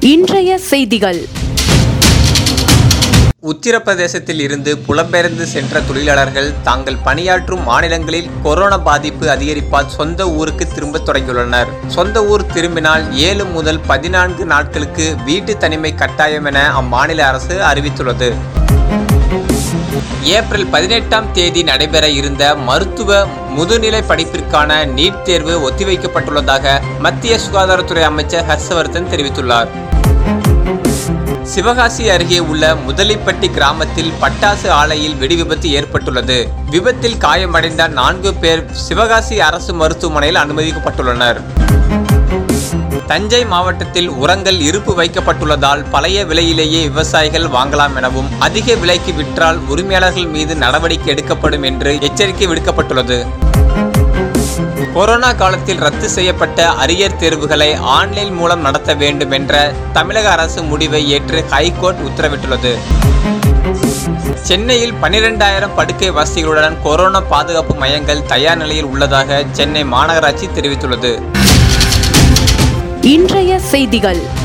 இன்றைய செய்திகள் உத்தரப்பிரதேசத்தில் இருந்து புலம்பெயர்ந்து சென்ற தொழிலாளர்கள் தாங்கள் பணியாற்றும் மாநிலங்களில் கொரோனா பாதிப்பு அதிகரிப்பால் சொந்த ஊருக்கு திரும்பத் தொடங்கியுள்ளனர் சொந்த ஊர் திரும்பினால் ஏழு முதல் பதினான்கு நாட்களுக்கு வீட்டு தனிமை கட்டாயம் என அம்மாநில அரசு அறிவித்துள்ளது ஏப்ரல் பதினெட்டாம் தேதி நடைபெற இருந்த மருத்துவ முதுநிலை படிப்பிற்கான நீட் தேர்வு ஒத்திவைக்கப்பட்டுள்ளதாக மத்திய சுகாதாரத்துறை அமைச்சர் ஹர்ஷவர்தன் தெரிவித்துள்ளார் சிவகாசி அருகே உள்ள முதலிப்பட்டி கிராமத்தில் பட்டாசு ஆலையில் வெடி விபத்து ஏற்பட்டுள்ளது விபத்தில் காயமடைந்த நான்கு பேர் சிவகாசி அரசு மருத்துவமனையில் அனுமதிக்கப்பட்டுள்ளனர் தஞ்சை மாவட்டத்தில் உரங்கள் இருப்பு வைக்கப்பட்டுள்ளதால் பழைய விலையிலேயே விவசாயிகள் வாங்கலாம் எனவும் அதிக விலைக்கு விற்றால் உரிமையாளர்கள் மீது நடவடிக்கை எடுக்கப்படும் என்று எச்சரிக்கை விடுக்கப்பட்டுள்ளது கொரோனா காலத்தில் ரத்து செய்யப்பட்ட அரியர் தேர்வுகளை ஆன்லைன் மூலம் நடத்த வேண்டும் என்ற தமிழக அரசு முடிவை ஏற்று ஹைகோர்ட் உத்தரவிட்டுள்ளது சென்னையில் பனிரெண்டாயிரம் படுக்கை வசதிகளுடன் கொரோனா பாதுகாப்பு மையங்கள் தயார் நிலையில் உள்ளதாக சென்னை மாநகராட்சி தெரிவித்துள்ளது இன்றைய செய்திகள்